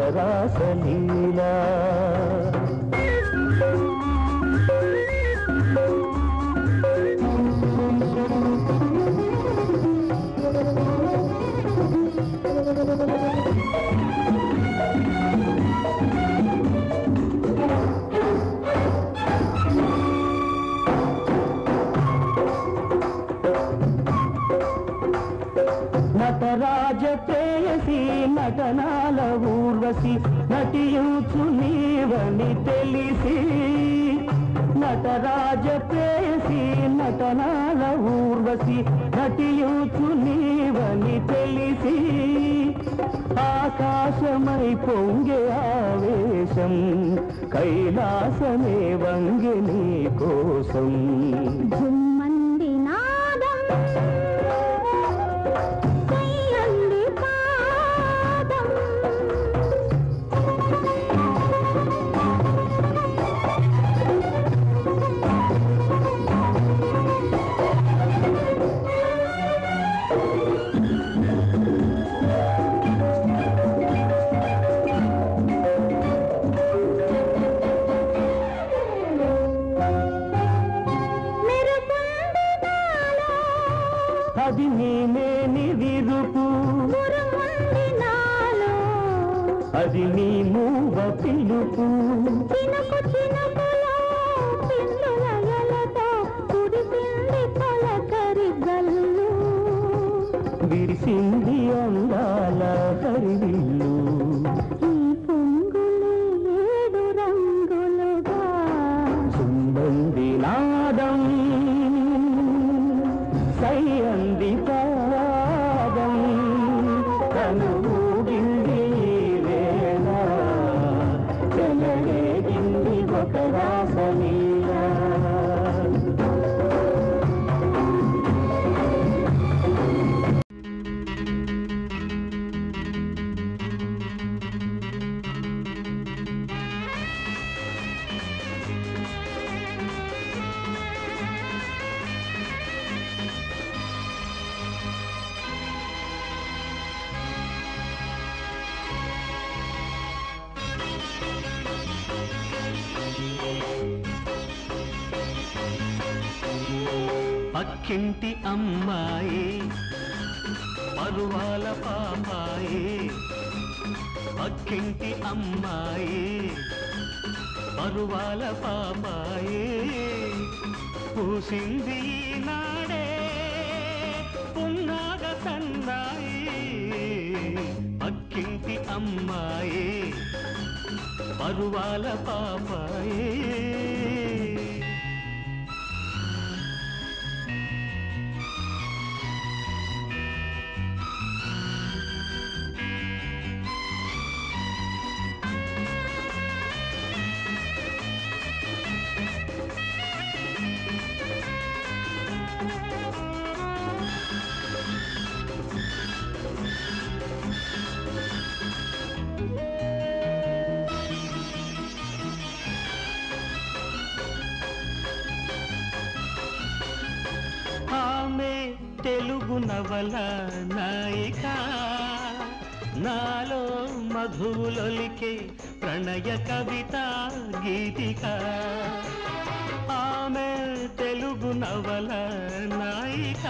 రాసలీలా నటరాజ ప్రేయసి నటనాల ఊర్వశి నటియుచు నీవని తెలిసి నటరాజ ప్రేయసి నటనాల ఊర్వశి నటియుచు నీవని తెలిసి ఆకాశమై పొంగే ఆవేశం కైలాసమే వంగి నీ కోసం జుమ్మంది నాదం కయ్యంది పాదం మెరుపుంది నాలో అది నీమేని విరుపు ఉరుముంది నాలో అది నీ మూవ పిలుపు చినుకు చినుకులో పిల్లులయలతో కురిసింది తొలకరి గల్లు విరిసింది అందాల హరివిల్లు ఈ పొంగులే ఏడు రంగులుగా సుంబంది నాదం సయ్యంది పాదం తను ఊగింది ఈ వేళ చెలరేగింది ఒక రాసలీలా పక్కింటి అమ్మాయి పరువాల పాపాయి పక్కింటి అమ్మాయి పరువాల పాపాయి పూసింది నాడే పున్నాగ సన్నాయి పక్కింటి అమ్మాయి పరువాల పాపాయి ఆమె తెలుగు నవల నాయిక నాలో మధువులొలికే ప్రణయ కవిత గీతిక ఆమె తెలుగు నవల నాయిక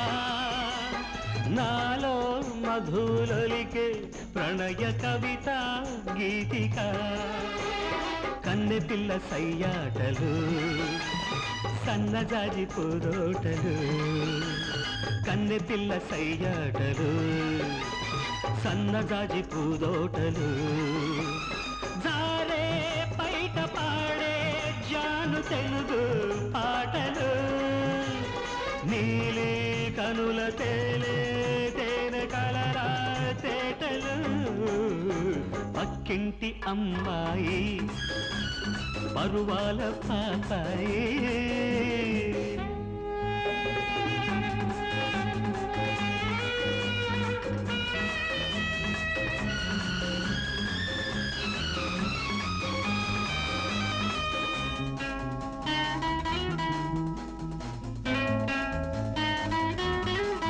నాలో మధువులొలికే ప్రణయ కవిత గీతిక కన్నె పిల్ల సయ్యాటలు సన్నజాజి పూదోటలు కన్నె పిల్ల సయ్యాటలు సన్నజాజి పూదోటలు జారే పైట పాడే జాను తెలుగు పాటలు నీలి కనుల తేలే తేనె కలరా తేటలు పక్కింటి అమ్మాయి పరువాల పాపాయి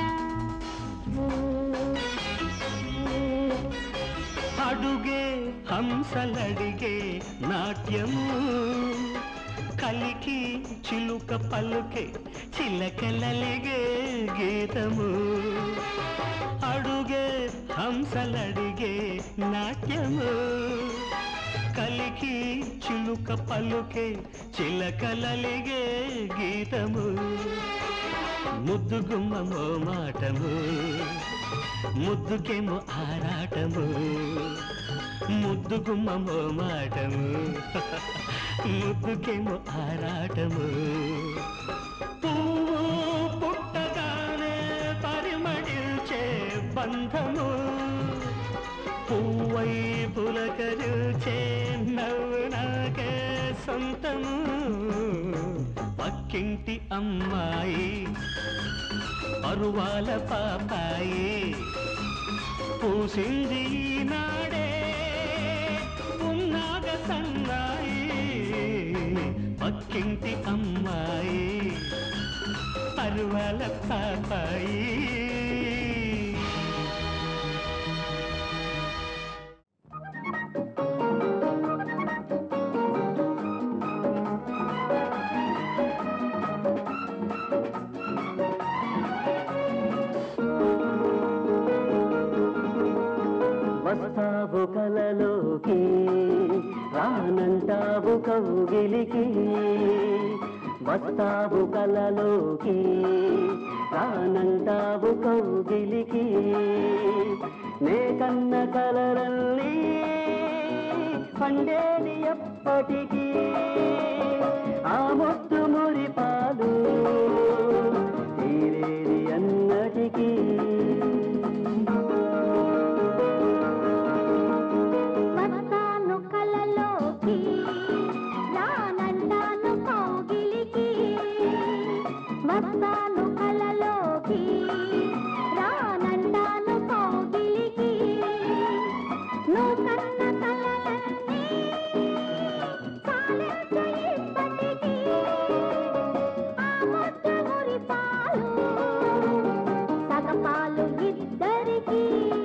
అడుగే హంసలడిగే నాట్యము కలికి చిలుక పలుకే చిలకలలిగే గీతము అడుగే హంసలడిగే నాట్యము కలికి చిలుక పలుకే చిలకలలిగే గీతము ముద్దుగుమ్మమో మాటము ముద్దుకేమో ఆరాటము ముద్దుగుమ్మమో మాటము ముద్దుకేమో ఆరాటము పువ్వు పుట్టగానే పరిమళించే బంధము పువ్వై పులకరుచే నవ్వు నాకే సొంతము పక్కింటి అమ్మాయి పరువాల పాపాయి పూసింది నాడే ఉన్నాగ సన్నాయి పక్కింటి అమ్మాయి పరువాల పాపాయి వస్తావు కలలోకి రానంటావు కౌగిలికి వస్తావు కలలోకి రానంటావు కౌగిలికి నే కన్న కలరల్లి పండేది ఎప్పటికీ ఆ ముత్తు మురి పాలు తీరేది అన్నటికీ వస్తాను కలలోకి రానంటాను కౌగిలికి వస్తాను కలలోకి రానంటాను కౌగిలికి నువ్వు కన్న కలలన్నీ కాలించు ఇప్పటికీ ఆ ముద్ద మురి పాలు సగపాలు ఇద్దరికీ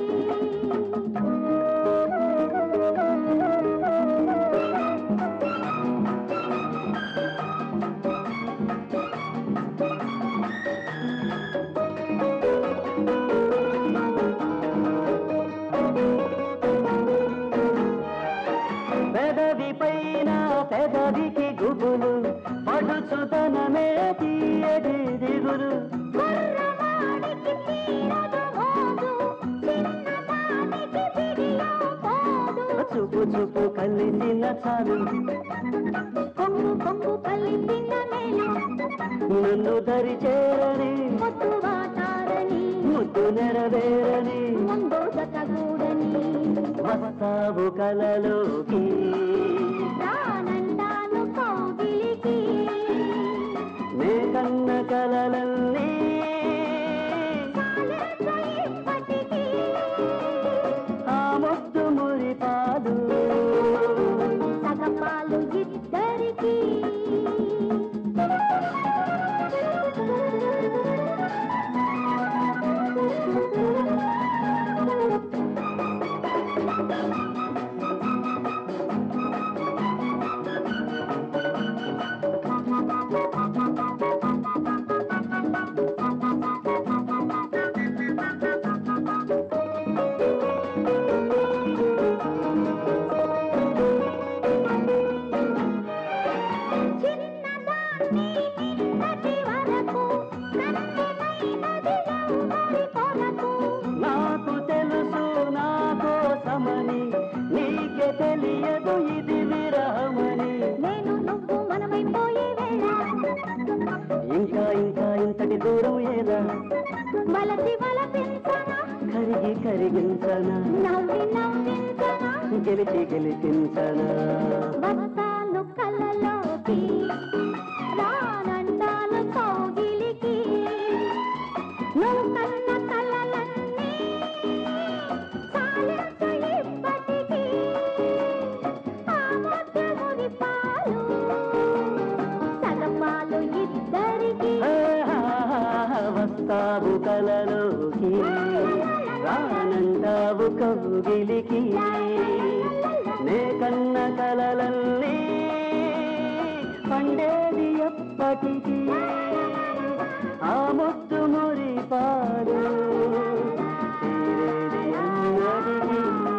పెదవి పైన పెదవికి గుబులు పడుచుతనమే తీయటి దిగులు కుర్రవాడికి తీరదు మోజు, చిన్నదానికి పిడిలో పోదు. చూపు చూపు కలిసిన చాలు కొంగు కొంగు కలిపిన మేలు, నన్ను దరి చేరని ముద్దు వాటారని, ముద్దు నెరవేరని ముందు జతగూడని. వస్తావు కలలోకి రానంటాను కౌగిలికి, నే కన్న కలలన్నీ కాలించు ఇప్పటికీ. ఆ ముద్దు మురి పాలు సగపాలు ఇద్దరికీ చిన్నదాన్ని నిన్నటి వరకు కన్నెలైనది ఎవరి కొరకు నాకు తెలుసు నా కోసమని నీకే తెలియదు ఇది విరహమని నేను నువ్వు మనమైపోయే వేళ ఇంకా ఇంకా ఇంతటి దూరం ఏదా వలసి వలపించనా కరిగి కరిగించనా నవ్వి నవ్వించనా గెలిచి గెలిపించనా వస్తాను కళ్ళలోకి రానంటాను కౌగిలికి నువ్వు కన్న కలలన్నీ చాలించు ఇప్పటికీ ఆ ముద్ద మురి పాలు సగపాలు ఇద్దరికీ ఆహాహా, వస్తావు కలలోకి రానంటావు కౌగిలికి నే కన్న కలలన్నీ పండేది ఎప్పటికీ ఆ ముత్తు మురి పాలు తీరేది ఎన్నటికీ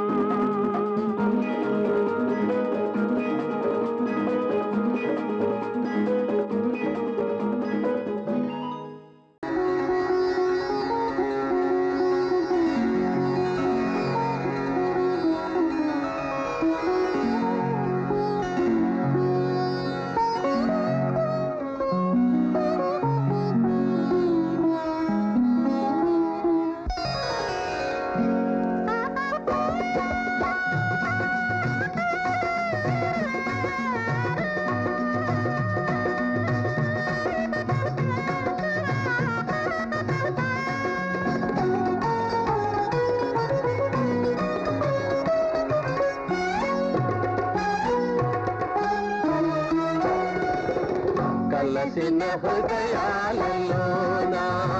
కలసిన హృదయాలలోన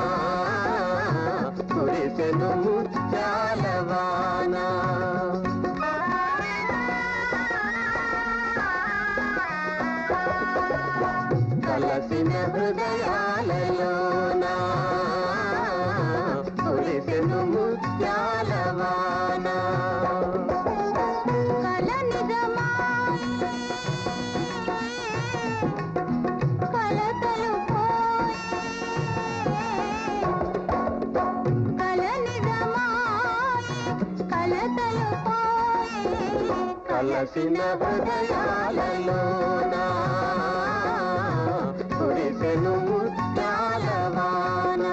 కురిసెను ముత్యాలవాన కలసిన హృదయాలలోన కురిసెను ముత్యాలవాన కల నిజమాయి కలతలు పోయి కల నిజమాయి కలతలు పోయి కలసిన హృదయాలలోన కురిసెను ముత్యాలవాన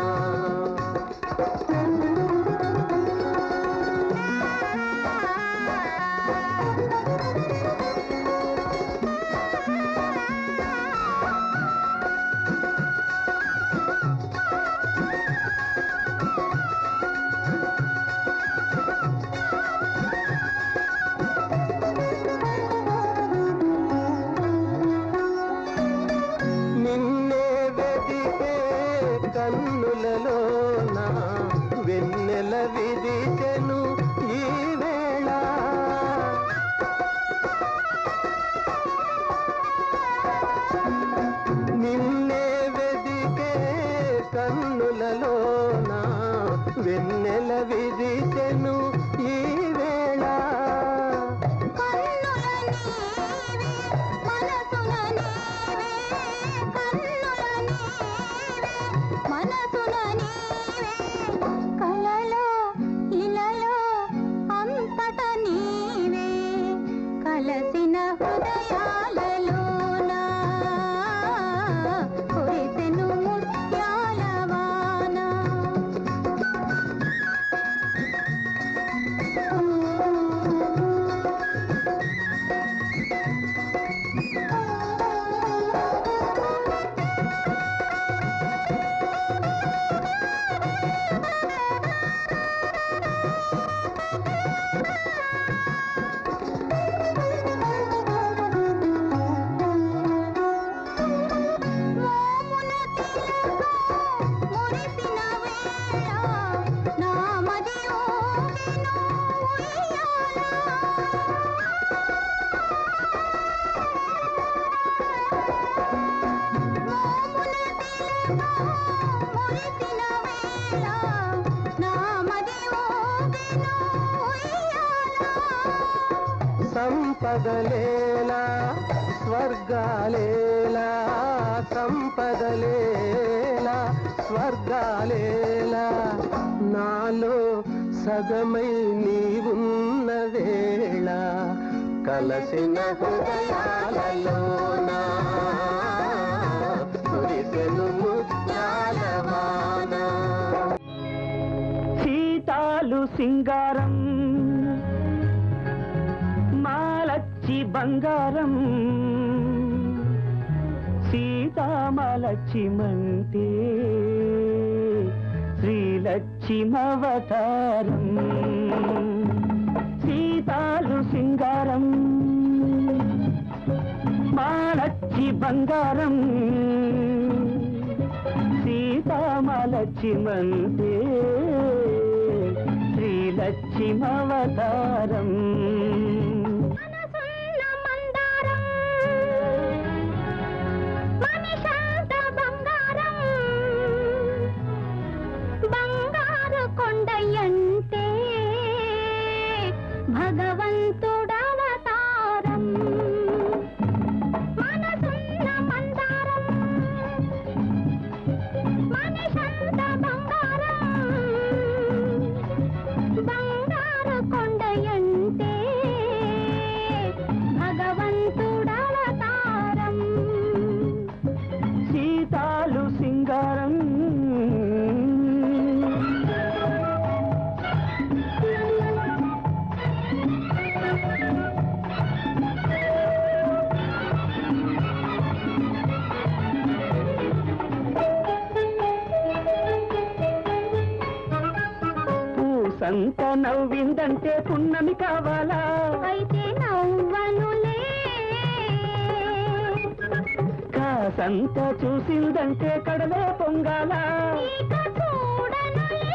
నిన్నే వెతికే కన్నులలోన వెన్నెల విదిచెను ఈ వేళ నిన్నే వెదికే కన్నులలోన వెన్నెల విదిచెను ఈ వేళ కన్నుల నీవే మనసున నీవే కన్నుల నీవే మనసున నీవే కలలో ఇలలో అంతట నీవే కలసిన హృదయాలలోన కురిసెను ముత్యాలవాన మోమున తిలకం మురిసిన వేళ నా మది ఊగెను ఉయ్యాల మోమున తిలకం మురిసిన వేళ నా మది ఊగెను ఉయ్యాల సంపదలేలా స్వర్గాలేలా సంపదలేలా స్వర్గాలేలా నాలో సగమై నీవున్న వేళ కలసిన హృదయాలలోన కురిసెను ముత్యాలవాన సీతాలు సింగారం మాలచ్చి బంగారం సీతామలక్ష్మంతే శ్రీలక్ష్మవతారం సీతాలు సింగారం మాలచ్చి బంగారం సీతామలక్ష్మంతే శ్రీలక్ష్మవతారం మనసున్న భగవంతుడవతారం మనసున్న మందారం మనిషంత బంగారం బంగారు కొండయంటే భగవంతుడవతారం సీతాలు సింగారం పూసంత నవ్విందంటే పున్నమి కావాలా అయితే నవ్వనులే కాసంత చూసిందంటే కడలే పొంగాల ఇక చూడనులే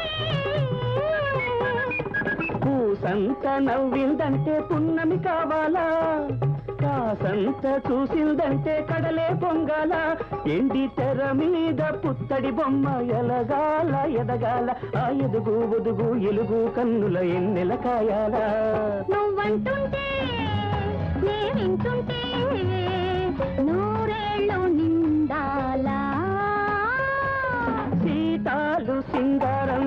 పూసంత నవ్విందంటే పున్నమి కావాలా కాసంత చూసిందంటే కడలే పొంగాల ఎండి తెర మీద పుత్తడి బొమ్మ ఎలగాల ఎదగాల ఆ ఎదుగు ఒదుగు ఎలుగు కన్నుల ఎన్నెల కాయాల నువ్వంటుంటే నే వింటుంటే నూరేళ్ళు నిండాలా సీతాలు సింగారం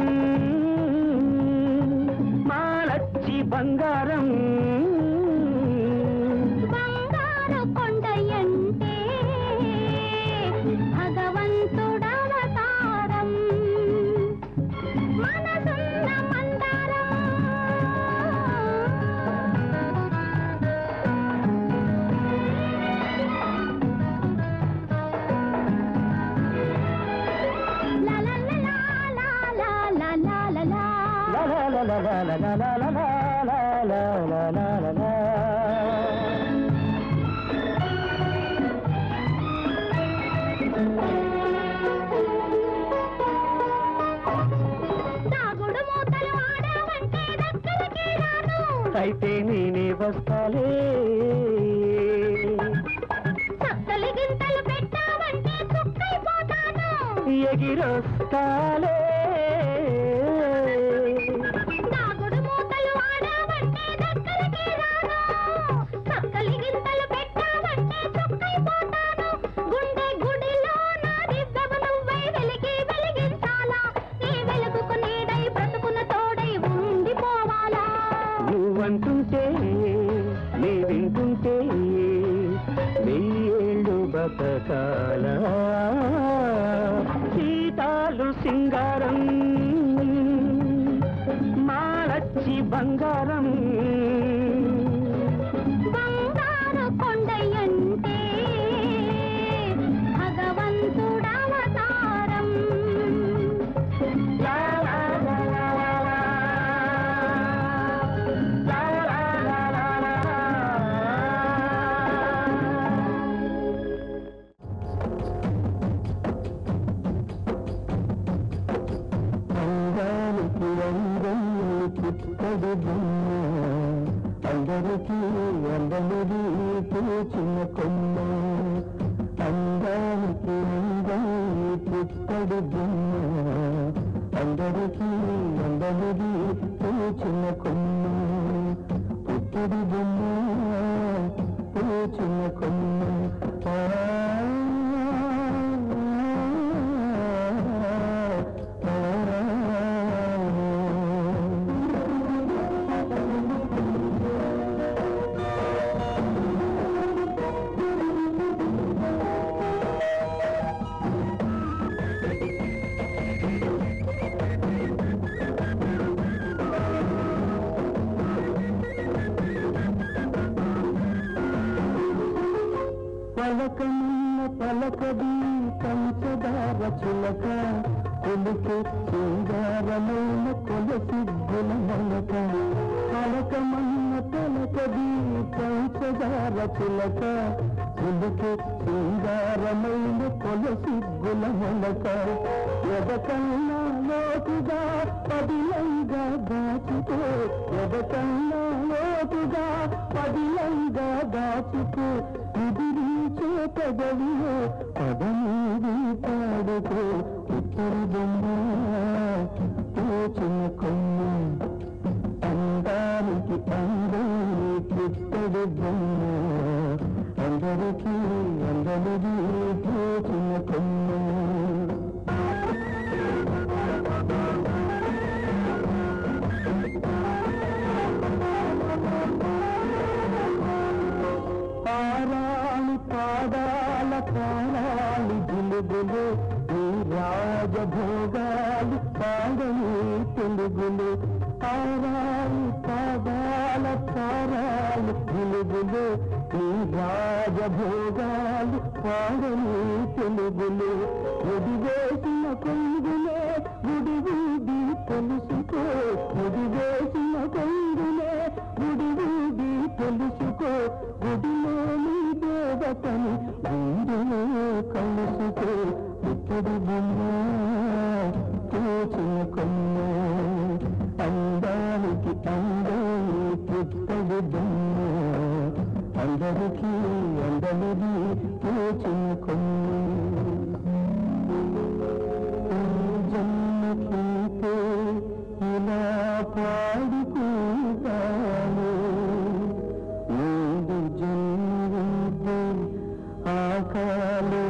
మాలచ్చి బంగారం బంగారు కొండయంటే భగవంతుడవతారం మనసున్న మందారం లా లా లా లా లా లా లా లా లా. లా లా లా లా లా లా లా లా లా లా లా లా లా లా లా. దాగుడు మూతలు ఆడావంటే దక్కలకి రాను అయితే నేనే వస్తాలే చక్కలి గింతలు పెట్టావంటే చుక్కైపోతాను ఎగిరొస్తాలే దాగుడు మూతలు ఆడావంటే దక్కలకి రాను చక్కలి గింతలు పెట్టావంటే చుక్కైపోతాను గుండె గుడిలో నా దివ్యము నువ్వై వెలిగి వెలిగించాలా నీ వెలుగుకు నీడై బ్రతుకున తోడై ఉండిపోవాలా నువ్వంటుంటే నీ వింటుంటే వెయ్యేళ్ళు బతకాల సీతాలు సింగారం మాలచ్చి బంగారం బంగారు కొండయంటే భగవంతుడవతారం లా లా లా లా లా లా. లా లా లా లా లా లా. అందానికి అందం పుట్టడు బొమ్మ అందరికీ అందమిది పూచిన కొమ్మ అందానికి అందం పుట్టడు బొమ్మ అందరికీ అందమిది పూచిన కొమ్మ పుట్టడు బొమ్మ పూచిన కొమ్మ పలకమున్న పలకది పంచదార చిలక కొలికి సింగారమైన కొలసిగ్గుల మొలక పలకమన్న పలకది పంచదార చిలక కొలికి సింగారమైన కొలసిగ్గుల మొలక ఎదకన్నా లోతుగా పదిలంగా దాచుకో ఎదకన్నా లోతుగా పదిలంగా దాచుకో ఎదిరించే పదవియో పదమీది పాడుకో ఉత్తర బొమ్మ తోచిన కొమ్మ అందానికి అంద బొమ్మ అందరికీ అందరిది పూచిన కొమ్మ పారాలి పాదాల పారాలి జిలుగులు ఈ రాజభోగాలు పాడని తెలుగులు పారాలి పాదాల పారాలి జిలుగులు ఈ రాజభోగాలు పాడని తెలుగులు ఒడివేసిన కొంగులే గుడి ఊడి తెలుసుకో ఒడివేసిన కొంగులే గుడి ఊడి తెలుసుకో గుడిలోని దేవతని గుండెలో కలుసుకో ఇక్కడి బొమ్మ తోచిన కొమ్మ అందానికి అందాన్ని పుట్టడి బొమ్మ అందరికీ అందరిది తోచిన కొమ్మ జన్మకీతే ఇలా పాడుకుంటాను ముందు జన్మింటే ఆ కాలం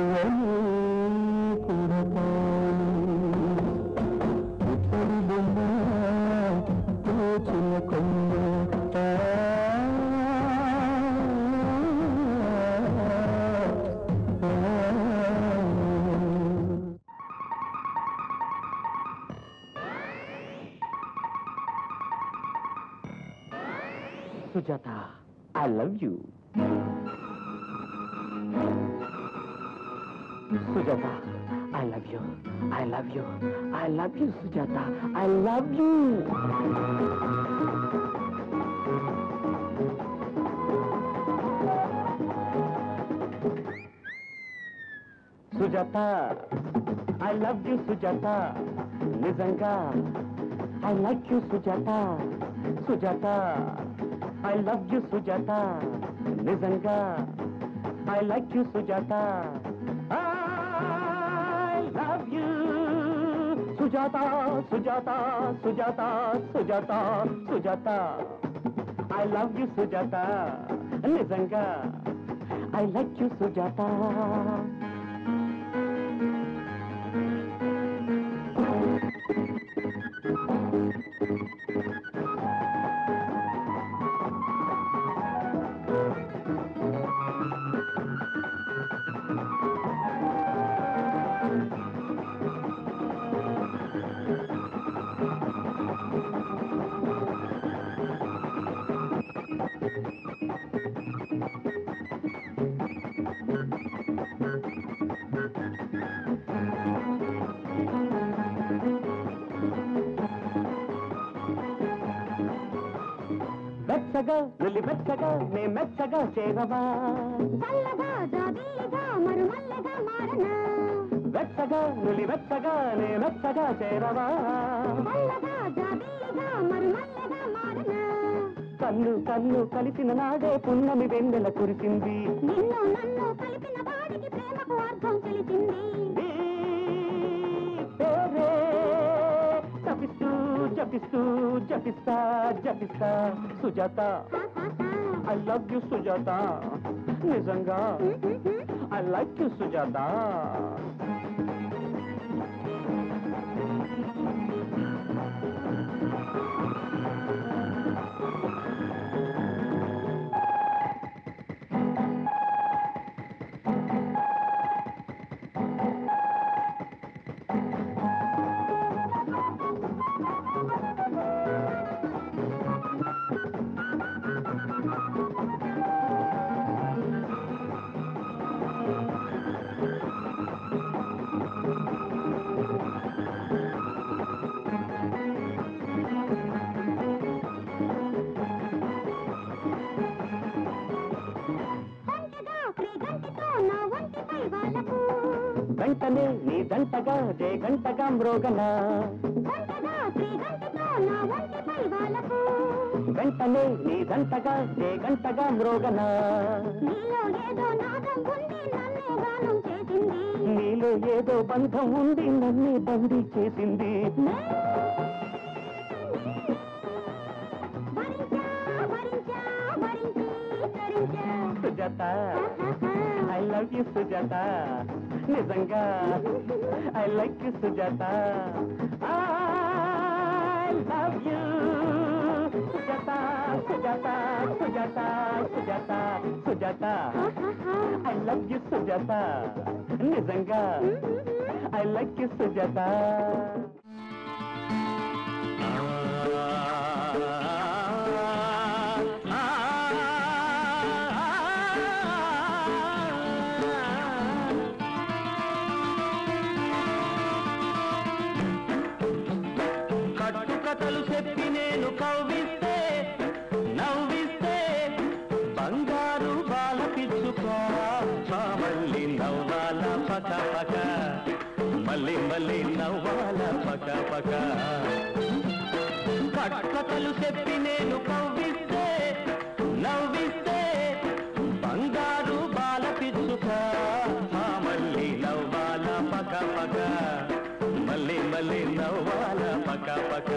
కుడతాను ఇప్పటి బొమ్మ తోచిన కొమ్మ Sujatha I love you Sujatha I love you I love you I love you Sujatha I love you Sujatha I love you Sujatha నిజంగా I like you Sujatha Sujatha I love you Sujatha నిజంగా I like you Sujatha I love you Sujatha Sujatha Sujatha Sujatha Sujatha I love you Sujatha నిజంగా I like you Sujatha వెచ్చగా నులి వెచ్చగా నే మెచ్చగా చేరవా చల్లగా జాబీలిగా మరుమల్లగా మారనా వెచ్చగా నులి వెచ్చగా నే మెచ్చగా చేరవా చల్లగా జాబీలిగా మరుమల్లగా మారనా కన్ను కన్ను కలిసిన నాడే పున్నమి వెన్నెల కురిసింది నిన్ను నన్ను కలిపిన వాడికి ప్రేమకు అర్థం తెలిసింది ఈ పేరే జపిస్తూ జపిస్తూ జపిస్తా జపిస్తా Sujatha I love you Sujatha నిజంగా ఐ లైక్ యు సుజాత ఒంటగా క్రీగంటితో నా ఒంటిపై వాళ్ళకు వెంటనే నీ దంటగా జే గంటగా మ్రోగనా ఒంటగా క్రీగంటితో నా ఒంటిపై వాళ్ళకు వెంటనే నీ దంటగా జే గంటగా మ్రోగనా నీలో ఏదో నాదం ఉంది నన్నే గానం చేసింది నీలో ఏదో బంధం ఉంది నన్ను బందీ చేసింది భరించా భరించా భరించి Sujatha I love you Sujatha నిజంగా I like you Sujatha I love you Sujatha Sujatha Sujatha Sujatha Sujatha I love you Sujatha నిజంగా ఐ లైక్ యూ సుజాత కట్టుకథలు చెప్పి నేను కవ్విస్తే నవ్విస్తే బంగారు బాల పిచ్చుకో మళ్ళీ నవ్వాల పక పక మళ్ళీ మళ్ళీ నవ్వాల పక పక కట్టుకథలు చెప్పి నేను కవ్విస్తే నవ్విస్తే బంగారు బాల పిచ్చుక మళ్ళీ నవ్వాల పక పక మళ్ళీ మళ్ళీ నవ్వాల పక పక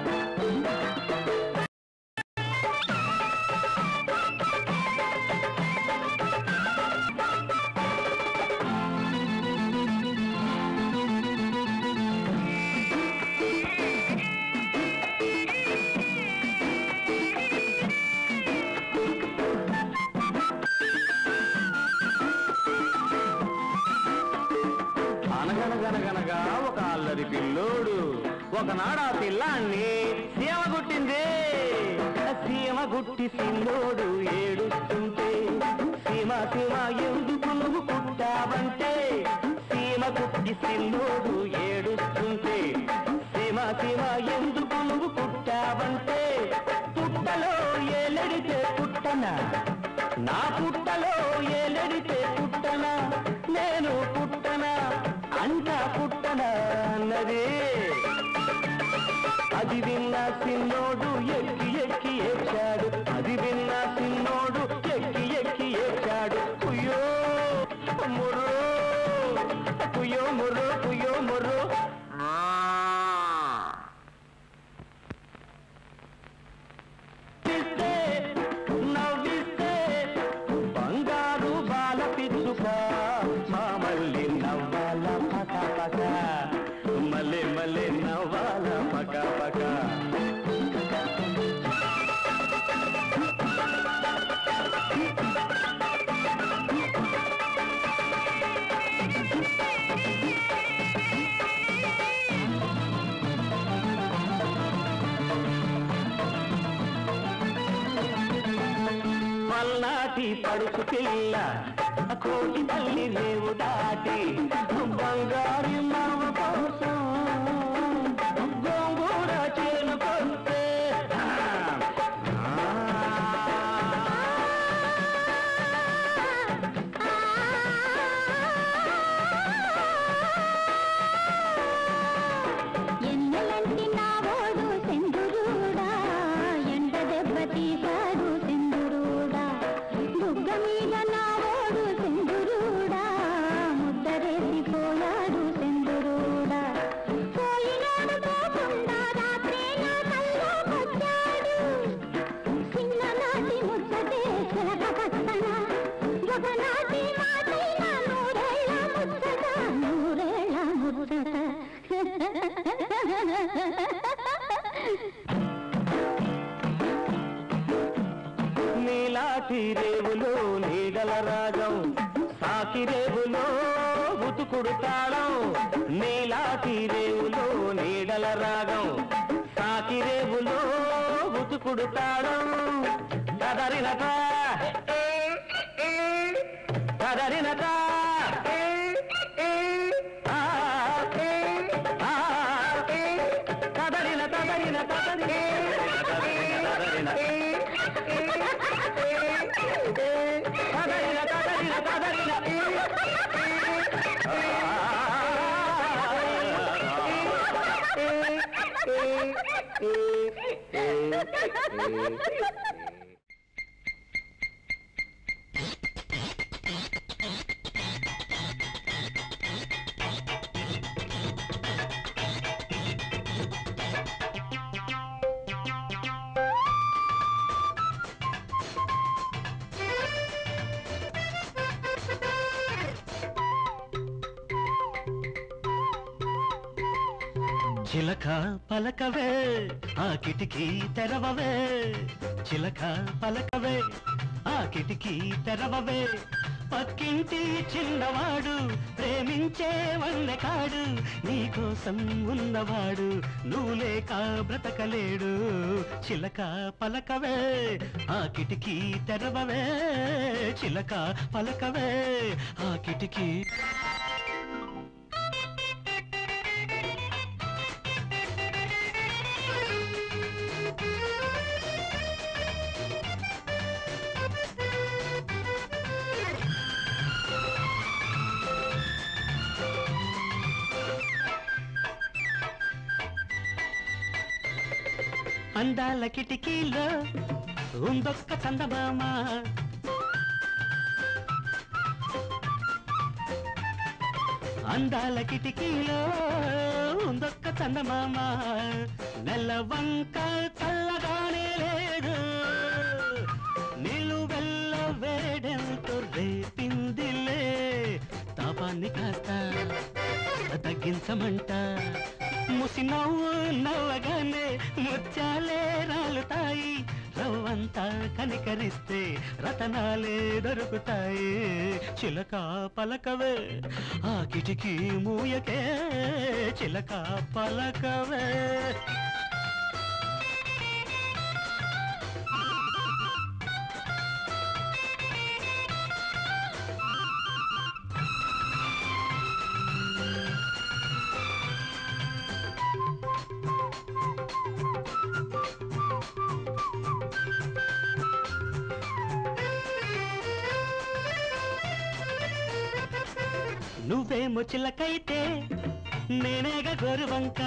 అనగనగనగనగా ఒక అల్లరి పిల్లోడు ఒకనాడు ఆ పిల్లాన్ని సీమ గుట్టింది సీమ గుట్టి సిల్లోడు ఏడుస్తుంటే సీమ సీమ ఎందుకు నువ్వు కుట్టావంటే సీమ గుట్టి సిల్లోడు ఏడుస్తుంటే సీమ సీమ ఎందుకు నువ్వు కుట్టావంటే పుట్టలో ఏలడితే పుట్టనా నా పుట్టలో ఏలడితే పుట్టనా నేను పుట్టనా అంట పుట్టనా అన్నది అది విన్న సిన్నోడు ఎక్కి ఎక్కి ఏడ్చాడు అది విన్న సిన్నోడు ఎక్కి ఎక్కి ఏడ్చాడు కుయ్యో ముర్రో కుయ్యో ముర్రో కుయ్యో ముర్రో నవ్విస్తే, నవ్విస్తే బంగారు బాల పిచ్చుక మా మళ్ళీ నవ్వాల పక పక మళ్ళీ మళ్ళీ నవ్వాల పక పక పల్నాటి పడుచు పిల్ల కోటి తల్లి రేవు దాటి బంగారి మామ కోసం గోంగూర చేనుకొస్తే ఎన్నెలంటి నా ఓడు సెందురుడా ఎండ దెబ్బ తీశాడు సెందురుడా దుగ్గ మీద నా ఓడు సెందురుడా ముద్దరేసి పోయాడు సెందురుడా పోయినాడు పోకుండా రాత్రే నా కల్లోకొచ్చాడు చిన్ననాటి ముచ్చటే చిలక పక్కన ఒకనాటి మాటైన నూరేళ్ళ ముచ్చట నూరేళ్ళ ముచ్చట నీలాటి రేవులో నీడల రాగం సాకి రేవులో ఉతుకుడు తాళం నీలాటి రేవులో నీడల రాగం సాకి రేవులో ఉతుకుడు తాళం కదరినక కదరినక ఆ, ఆ, కదరిన కదరిన కదరిన కదరిన కదరిన కదరిన కదరిన చిలక పలకవే ఆ కిటికీ తెరవవే చిలక పలకవే ఆ కిటికీ తెరవవే పక్కింటి చిన్నవాడు ప్రేమించే కాడు నీకోసం ఉన్నవాడు నువ్వు లేక బ్రతకలేడు చిలక పలకవే ఆ కిటికీ తెరవవే చిలక పలకవే ఆ కిటికీ అందాల కిటికీలో ఉందొక్క చందమామ అందాల కిటికీలో ఉందొక్క చందమామ నెల వంక చల్లగానే లేదు నిలువెల్ల వేడెంతో రేపిందిలే తాపాన్ని కాస్త తగ్గించమంట ముసి నవ్వు నవ్వగానే ముత్యాలే రాలుతాయి రవ్వంతా కనికరిస్తే రతనాలే దొరుకుతాయి చిలక పలకవే ఆ కిటికీ మూయకే చిలక పలకవే నువ్వేమో చిలకైతే నేనేగా గోరువంక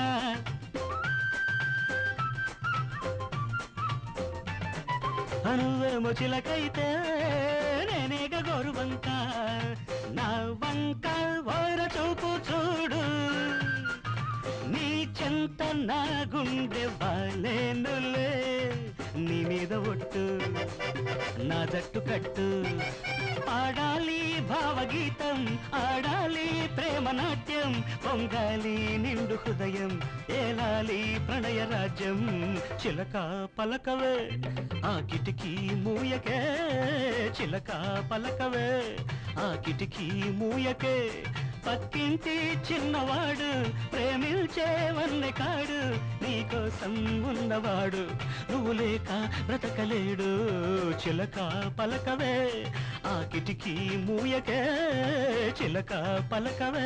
నువ్వేమో చిలకైతే నేనేగా గోరువంక నా వంక ఓర చూపు చూడు నీ చెంత నా గుండె వాలేనులే నీ మీద ఒట్టు నా జట్టు కట్టు పాడాలి భావగీతం ఆడాలి ప్రేమ నాట్యం పొంగాలి నిండు హృదయం ఏలాలి ప్రణయ రాజ్యం చిలక పలకవే ఆ కిటికీ మూయకే చిలక పలకవే ఆ కిటికీ మూయకే పక్కింటి చిన్నవాడు ప్రేమించే వన్నె కాడు నీకోసం ఉన్నవాడు నువ్వు లేక బ్రతకలేడు చిలక పలకవే ఆ కిటికీ మూయకే చిలక పలకవే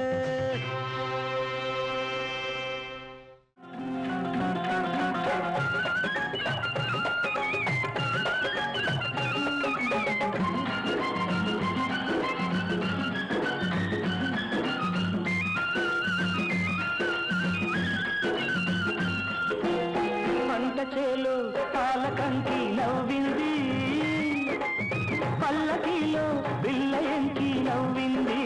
పంట చేలు పాలకంకి నవ్వింది పల్లకిలో బిల్ల ఎంకి నవ్వింది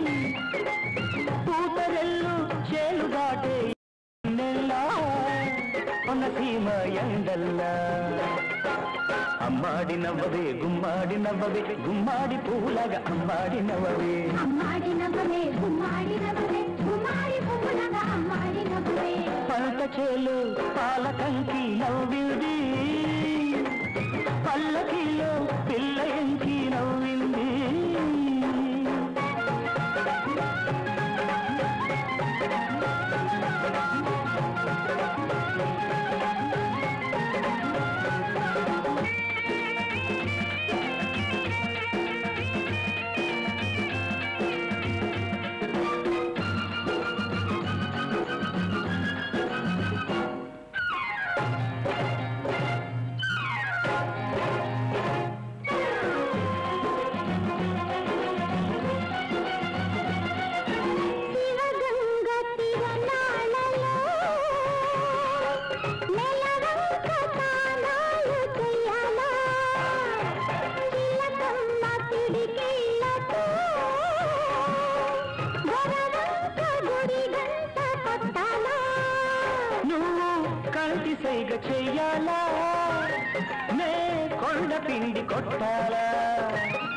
పూతరెల్లు చేలు దాటే నెల్లా కొనసీమ ఎండల్లా అమ్మాడి నవ్వవే గుమ్మాడి నవ్వవే గుమ్మాడి పూలగా అమ్మాడి నవ్వవే అమ్మాడి నవ్వవే గుమ్మాడి నవ్వవే గుమ్మాడి పువ్వులగా అమ్మాడి నవ్వవే పంట చేలు పాలకంకి నవ్వింది పల్లకిలో పిల్ల ఎంకి నవ్వింది శివగంగ తిరణాలలో నెలవంక తానాలు చెయ్యాలా చిలకమ్మ పిడికిళ్ళతో గొరవంక గుడి గంట కొట్టాలా నువ్వు కంటి సైగ చెయ్యాలా నే కొండ పిండి కొట్టాలా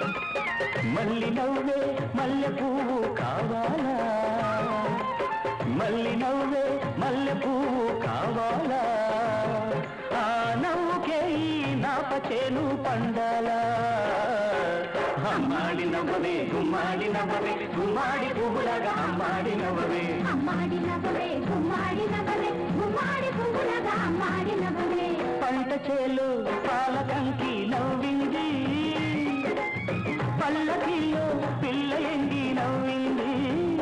మల్లి నవ్వే మల్లె పువ్వు కావాలా మల్లి నవ్వే మల్లె పువ్వు కావాలా ఆ నవ్వుకే ఈ నాపచేను పండాలా అమ్మాడి నవ్వవే గుమ్మాడి నవ్వవే గుమ్మాడి పువ్వులాగా అమ్మాడి నవ్వవే అమ్మాడి నవ్వవే గుమ్మాడి నవ్వవే గుమ్మాడి పువ్వులగా అమ్మాడి నవ్వవే పంట చేలు పాలకంకి నవ్వింది పల్లకిలో పిల్ల ఎంగి నవ్వింది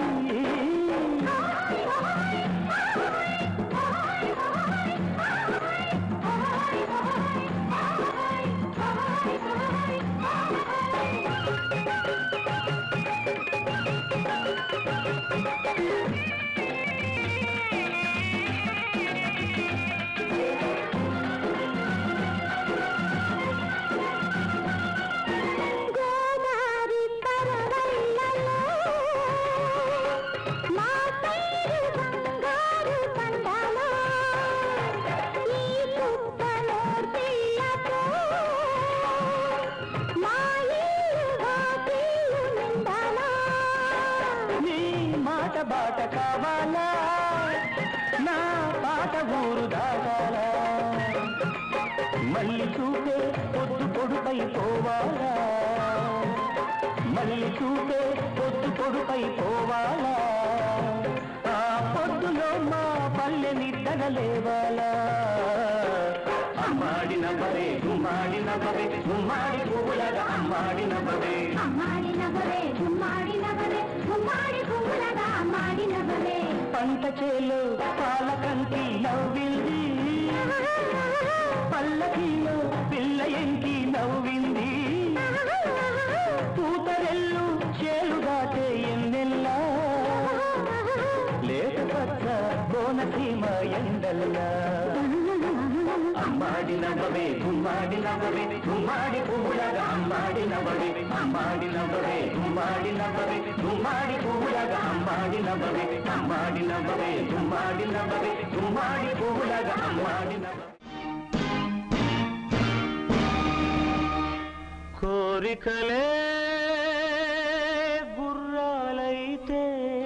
గోదారి పరవళ్ళలో మా పైరు బంగారు పండాలో ఈ కుప్పలో పిల్లతో మా ఇల్లు వాకిళ్ళు నిండాలో నీ మాట బాట కావాలా నా పాట ఊరు దాటాలా మళ్ళీ చూపే పొద్దు పొడుపై పోవాలా మళ్ళీ చూపే పొద్దు పొడుపై పోవాలా ఆ పొద్దులో మా పల్లె నిద్దగలేవాలా అమ్మాడి నవ్వవే గుమ్మాడి నవ్వవే గుమ్మాడి పువ్వులగా అమ్మాడి నవ్వవే అమ్మాడి నవ్వవే గుమ్మాడి నవ్వవే గుమ్మాడి పువ్వులగా అమ్మాడి నవ్వవే పంట చేలు పాలకంకి నవ్వింది పల్లకిలో పిల్ల ఎంకి నవ్వింది పూతరెల్లు చేలు దాటే ఎన్నెల్లా లేత పచ్చ కోనసీమ ఎండల్లా అమ్మాడి నవ్వవే గుమ్మాడి నవ్వవే గుమ్మాడి పువ్వులగా అమ్మాడి నవ్వవే అమ్మాడి నవ్వవే గుమ్మాడి నవ్వవే గుమ్మాడి పువ్వులగా అమ్మాడి నవ్వవే అమ్మాడి నవ్వవే గుమ్మాడి నవ్వవే గుమ్మాడి పువ్వులగా అమ్మాడి నవ్వవే కోరికలే గుర్రాలైతే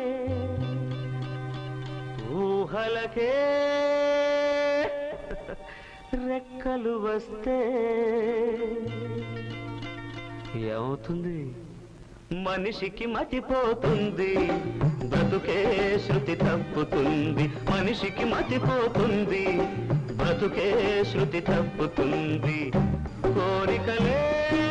ఊహలకే రెక్కలు వస్తే ఏమవుతుంది మనిషికి మతిపోతుంది బ్రతుకే శృతి తప్పుతుంది మనిషికి మతిపోతుంది బ్రతుకే శృతి తప్పుతుంది కోరికలే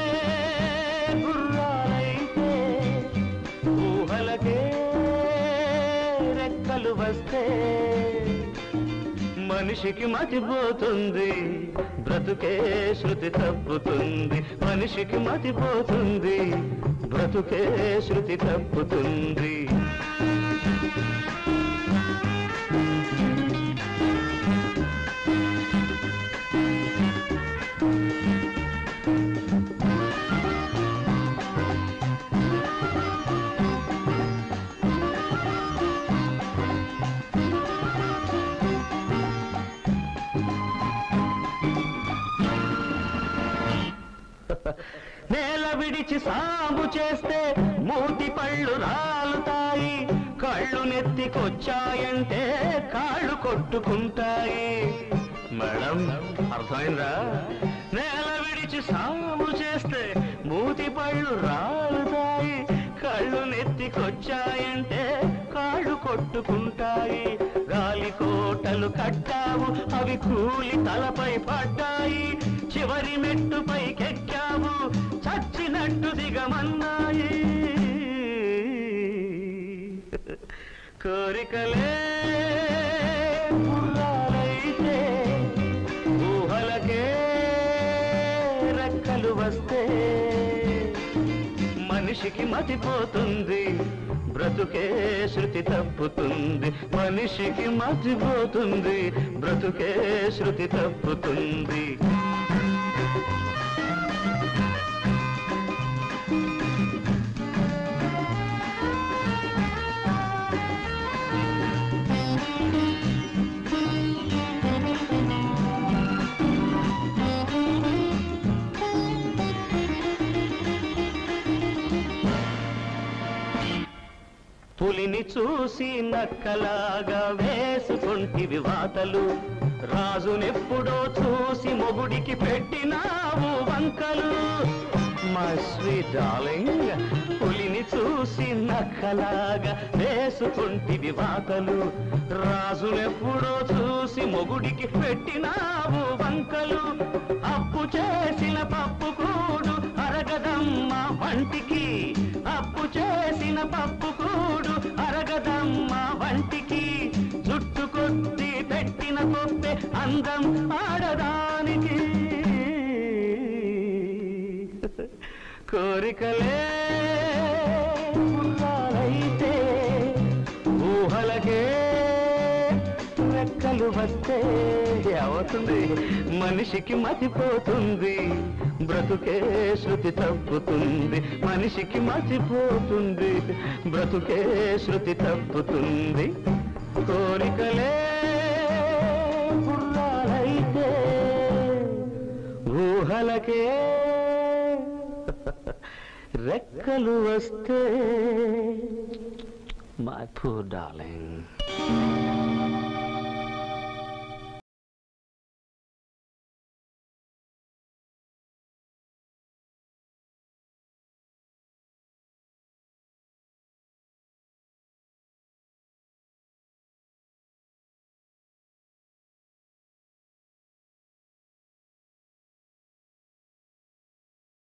గుర్రాలైతే ఊహలకే రెక్కలు వస్తే మనిషికి మతిపోతుంది బ్రతుకే శృతి తప్పుతుంది మనిషికి మతిపోతుంది బ్రతుకే శృతి తప్పుతుంది నేల విడిచి సాగు చేస్తే మూతి పళ్ళు రాలుతాయి కళ్ళు నెత్తికొచ్చాయంటే కాళ్ళు కొట్టుకుంటాయి మేడం అర్థమైందా నేల విడిచి సాగు చేస్తే మూతి పళ్ళు రాలుతాయి కళ్ళు నెత్తికొచ్చాయంటే కాళ్ళు కొట్టుకుంటాయి గాలి కోటలు కట్టావు అవి కూలి తలపై పడ్డాయి చివరి మెట్టు పైకెక్కావు చచ్చినట్టు దిగమన్నాయి కోరికలే గుర్రాలైతే ఊహలకే రెక్కలు వస్తే మనిషికి మతిపోతుంది బ్రతుకే శృతి తప్పుతుంది మనిషికి మతిపోతుంది బ్రతుకే శృతి తప్పుతుంది పులిని చూసి నక్కలాగా వేసుకుంటివి వాతలు రాజునెప్పుడో చూసి మొగుడికి పెట్టినావు వంకలు మా స్వీట్ డార్లింగ్ పులిని చూసి నక్కలాగా వేసుకుంటివి వాతలు రాజునెప్పుడో చూసి మొగుడికి పెట్టినావు వంకలు అప్పు చేసిన పప్పు కూడు అరగదమ్మ వంటికి అప్పు చేసిన పప్పు కూడు అరగదమ్మ వంటికి జుట్టు కొద్ది పెట్టిన కొప్పే అందం ఆడదానికి కోరికలే గుర్రాలైతే ఊహలకే రెక్కలు వస్తే అవుతుంది మనిషికి మతిపోతుంది బ్రతుకే శృతి తప్పుతుంది మనిషికి మతిపోతుంది బ్రతుకే శృతి తప్పుతుంది కోరికలే గుర్రాలైతే ఊహలకే రెక్కలు వస్తే మై పూర్ డార్లింగ్